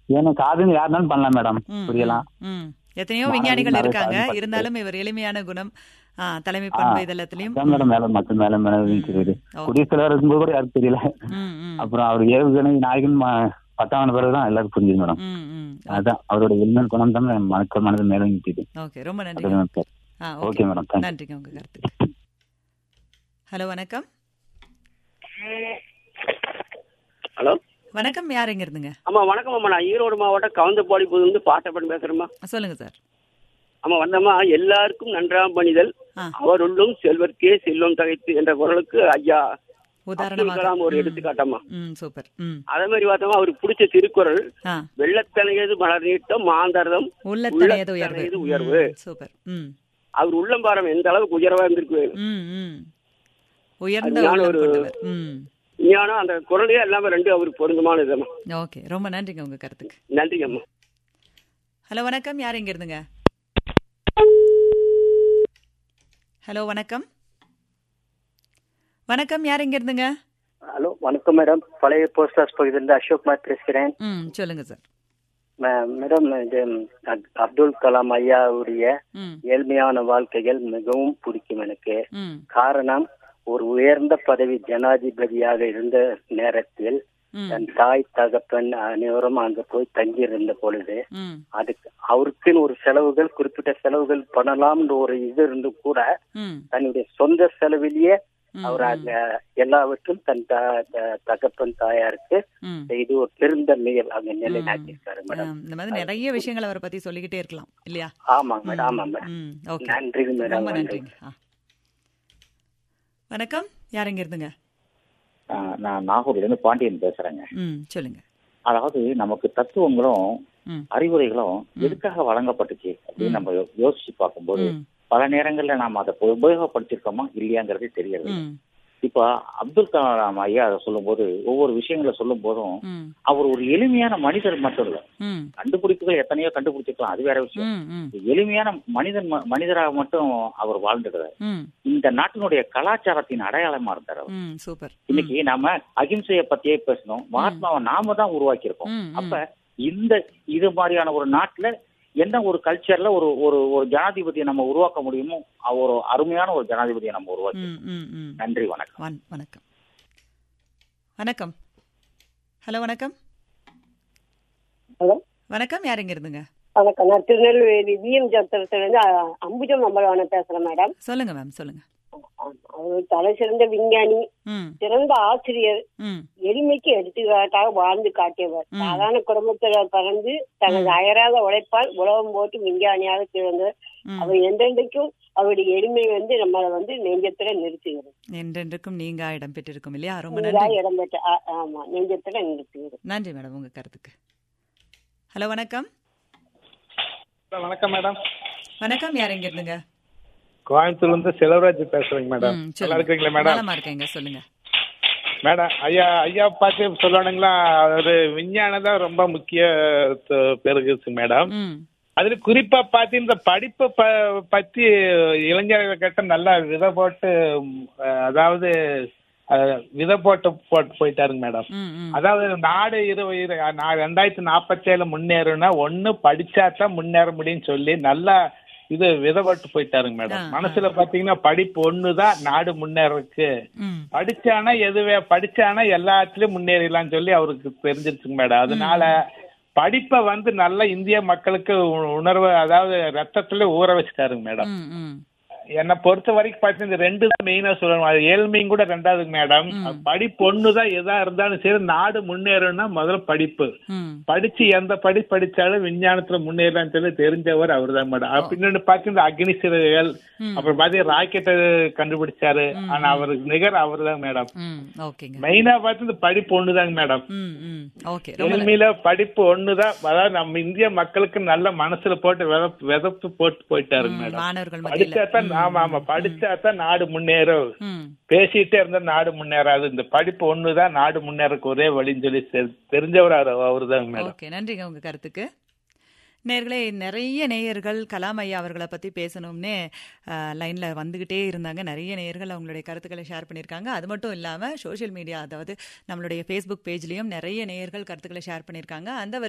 எனக்கு காதுன்னு யாருனாலும் பண்ணலாம் மேடம் ம், புரியலாம் ம் எத்தனையோ மாணவர்கள் விஞ்ஞானிகள் நிறைய இருக்காங்க சாதிப்பாங்க. இருந்தாலும் இவர் எளிமையான குணம் ஆ, தலைமை பண்பு இதெல்லாத்துலயும் அதான் மேடம் மேல மக்கள் மேல மேல தெரியுது ஓகே. குடியரசுத் தலைவர் இருக்கும்போது கூட யாருக்கும் தெரியல ம் ம் அப்புறம் அவர் ஏவுகணை நாயகன் ம- பட்டான பிறகுதான் எல்லாருக்கும் புரிஞ்சுது மேடம் ம் ம் அதான் அவரோட எளிமையான குணம் தான் மக்கள் மனது மேல நிற்கிது ஓகே ரொம்ப நன்றி அதுதான் சார் ஆ ஓகே ஓகே மேடம் தேங்க்ஸ் நன்றிங்க உங்க கருத்துக்கு ஹலோ வணக்கம் ஹலோ வணக்கம் யார் எங்க இருந்துங்க ஆமா வணக்கம் அம்மா நான் ஈரோடு மாவட்டம் கவுந்தப்பாடி இருந்து பாட்டப்பன் பேசுறேம்மா சொல்லுங்க சார் ஆமா வந்தம்மா எல்லாருக்கும் நன்றாம் பணிதல் ஆ. அவர் உள்ளும் செல்வர்க்கே செல்வம் தகைத்து என்ற குரலுக்கு ஐயா அப்துல் உதாரணமாக கலாம் ஒரு ம், எடுத்துக்காட்டம்மா ம் சூப்பர் ம் அதே மாதிரி பார்த்தோமா அவருக்கு பிடிச்ச திருக்குறள் ஆ வெள்ளத்தனையது மலர் நீட்டம் மாந்தரதம் உள்ளத்தனையது உயர்வு உள்ளத்தனையது உயர்வு. ம், சூப்பர் ம் அவர் உள்ளம் பாரம் எந்த அளவுக்கு உயர்வா இருந்திருக்கு ம் ம் உயர்ந்த அதுதான் உள்ளம் ஒரு- கொண்டவர் ம் ஞானம் அந்த குரலே எல்லாமே ரெண்டு அவருக்கு பொருந்தமான இதம்மா ஓகே ரொம்ப நன்றிங்க உங்க கருத்துக்கு நன்றிங்க அம்மா ஹலோ வணக்கம் யார் எங்க இருந்துங்க ஹலோ வணக்கம் வணக்கம் யார் எங்க இருந்துங்க ஹலோ வணக்கம் மேடம் பழைய போஸ்ட் ஆஃபீஸ் பகுதியிலிருந்து அசோக் குமார் பேசுகிறேன் ம் சொல்லுங்க சார் ம- மேடம் இது அப்- அப்துல் கலாம் ஐயாவுடைய ம் ஏழ்மையான வாழ்க்கைகள் மிகவும் பிடிக்கும் எனக்கு ம் காரணம் ஒரு உயர்ந்த பதவி ஜனாதிபதியாக இருந்த நேரத்தில் ம் தன் தாய் தகப்பன் அனைவரும் அங்க போய் தங்கியிருந்த பொழுது ம் அதுக்கு அவருக்குன்னு ஒரு செலவுகள் குறிப்பிட்ட செலவுகள் பண்ணலாம்னு ஒரு இது இருந்து கூட ம் தன்னுடைய சொந்த செலவிலேயே ம், அவர் அங்க எல்லாவற்றும் தன் த- த- தகப்பன் தாயாருக்கு ம் இது ஒரு பெருந்தன்மையை அங்க நிலைநாட்டியிருக்காரு மேடம் ஆம், இந்த மாதிரி நிறைய விஷயங்கள் அவரை பத்தி சொல்லிக்கிட்டே இருக்கலாம் இல்லையா ஆமாங்க மேடம் ஆமாங்க மேடம் ம் ஓகே நன்றிங்க மேடம் ரொம்ப நன்றி நன்றிங்க ஆ. வணக்கம் யார் எங்க இருந்துங்க நான் நாகூர்ல இருந்து பாண்டியன் பேசுறேங்க ம் சொல்லுங்க அதாவது நமக்கு தத்துவங்களும் ம் அறிவுரைகளும் எதுக்காக வழங்கப்பட்டுச்சு அப்படின்னு நம்ம யோ- யோசிச்சு பார்க்கும்போது ம் பல நேரங்கள்ல நாம அதை உப- உபயோகப்படுத்திருக்கோமா இல்லையாங்கிறதே தெரியறது இல்ல. ம் இப்ப அப்துல் கலாம் ஐயா அதை சொல்லும் போது ஒவ்வொரு விஷயங்களை சொல்லும் போதும் ம் அவர் ஒரு எளிமையான மனிதர் மட்டும் இல்ல ம் கண்டுபிடிப்புகள் எத்தனையோ கண்டுபிடிச்சிருக்கலாம் அது வேற விஷயம் ம் ம் எளிமையான மனிதன் ம- மனிதராக மட்டும் அவர் வாழ்ந்துடுறாரு ம் இந்த நாட்டினுடைய கலாச்சாரத்தின் அடையாளமா இருந்தார் அவர் ம் சூப்பர் இன்னைக்கு நாம அகிம்சையை பத்தியே பேசணும் மகாத்மாவை நாம தான் உருவாக்கி இருக்கோம் ம், ம். அப்ப இந்த இது மாதிரியான ஒரு நாட்டுல என்ன ஒரு கல்ச்சர்ல ஒரு ஒரு ஒரு ஜனாதிபதியை நம்ம உருவாக்க முடியுமோ அவ- ஒரு அருமையான ஒரு ஜனாதிபதியை நம்ம உருவாக்கி ம் ம் ம் நன்றி வணக்கம் வண வணக்கம் வணக்கம் ஹலோ வணக்கம் ஹலோ வணக்கம் யார் எங்க இருந்துங்க வணக்கம் நான் திருநெல்வேலி விஎம் சத்திரத்திலிருந்து அ- அம்புஜம் அம்பலவான பேசுறேன் மேடம் சொல்லுங்க மேம் சொல்லுங்க அவர் தலை சிறந்த விஞ்ஞானி ம் சிறந்த ஆசிரியர் ம் எளிமைக்கு எடுத்துக்காட்டாக வாழ்ந்து காட்டியவர் ம். சாதாரண குடும்பத்தில் பிறந்து தனது அயராத உழைப்பால் உலகம் போட்டு விஞ்ஞானியாக திகழ்ந்தவர் ம் அவர் என்றென்றைக்கும் அவருடைய எளிமை வந்து நம்மளை வந்து நெஞ்சத்துல நிறுத்துகிறது என்றென்றுக்கும் நீங்க இடம் பெற்றிருக்கும் இல்லையா ரொம்ப நீங்கா நன்றி இடம் பெற்ற ஆ- ஆமா நெஞ்சத்துல நிறுத்துகிறது நன்றி மேடம் உங்க கருத்துக்கு ஹலோ வணக்கம் வணக்கம் மேடம் வணக்கம் யார் எங்க இருந்துங்க கோயம்புத்தூர்ல இருந்து செல்வராஜ் பேசுறேங்க மேடம் ம், நல்லா சொல்லுங்க. இருக்கீங்களா மேடம் நலமா இருக்கேங்க சொல்லுங்க மேடம் ஐயா ஐயா பார்த்து சொல்லணுங்களா ஒரு விஞ்ஞானம் தான் ரொம்ப முக்கிய த- பெருகுச்சு மேடம் ம் அதுல குறிப்பா பார்த்து இந்த படிப்பை ப- பத்தி இளைஞர்கள் கிட்ட நல்லா விதை போட்டு ம், அதாவது அஹ், விதை போட்டு போட்டு போயிட்டாருங்க மேடம் ம் ம் அதாவது நாடு இரு இரு- நான் ரெண்டாயிரத்தி நாற்பத்தேழு முன்னேறுனா ஒண்ணு படிச்சா தான் முன்னேற முடியும்னு சொல்லி நல்லா இது விதப்பட்டு போயிட்டாருங்க ஆ, மேடம் ஆ. மனசுல பாத்தீங்கன்னா படிப்பு ஒண்ணுதான் நாடு முன்னேறதுக்கு ம் படிச்சானா எதுவே படிச்சானா எல்லாத்துலயும் முன்னேறிடலாம்னு சொல்லி அவருக்கு தெரிஞ்சிருச்சுங்க மேடம் அதனால படிப்பை வந்து நல்ல இந்திய மக்களுக்கு உ- உணர்வு அதாவது ரத்தத்துல ஊற வச்சுட்டாருங்க மேடம் ம் ம் என்னை பொறுத்த வரைக்கும் பார்த்தீங்கன்னா இந்த ரெண்டு தான் மெயினா சொல்லணும் அது ஏழ்மையும் கூட ரெண்டாவது மேடம் ம். படிப்பு ஒண்ணுதான் எதா இருந்தாலும் சரி நாடு முன்னேறணும்னா முதல்ல படிப்பு ம் படிச்சு எந்த படி படிச்சாலும் விஞ்ஞானத்துல முன்னேறலாம்னு சொல்லி தெரிஞ்சவர் அவர்தான் மேடம் அப்ப இன்னொன்னு பாத்தீங்கன்னா அக்னி சிறகுகள் ம். அப்புறம் பாத்தீங்கன்னா ராக்கெட்டை கண்டுபிடிச்சாரு ஆனா அவருக்கு நிகர் அவர்தான் மேடம் ம் ஓகேங்க மெயினா பார்த்து இந்த படிப்பு ஒண்ணுதாங்க மேடம் ம் ம் ஓகே ரொம்ப நன்றி. எளிமையில படிப்பு ஒண்ணுதான் அதாவது நம்ம இந்திய மக்களுக்கு நல்ல மனசுல போட்டு விதப்பு விதப்பு போட்டு போயிட்டாருங்க ம், மேடம் மாணவர்கள் மத்தியில படிச்சாதான் ஆமா ஆமா படிச்சாதான் நாடு முன்னேறும் ம் பேசிட்டே இருந்தா நாடு முன்னேறாது இந்த படிப்பு ஒண்ணுதான் நாடு முன்னேறக்கு ஒரே வழின்னு சொல்லி தெரி- தெரிஞ்சவர் அவருதான் மேடம் ஓகே நன்றிங்க உங்க கருத்துக்கு நேர்களே நிறைய நேயர்கள் கலாம் ஐயா அவர்களை பற்றி பேசணும்னே லைனில் வந்துக்கிட்டே இருந்தாங்க நிறைய நேயர்கள் அவங்களுடைய கருத்துக்களை ஷேர் பண்ணியிருக்காங்க அது மட்டும் இல்லாமல் சோஷியல் மீடியா அதாவது நம்மளுடைய ஃபேஸ்புக் பேஜ்லேயும் நிறைய நேயர்கள் கருத்துக்களை ஷேர் பண்ணியிருக்காங்க அந்த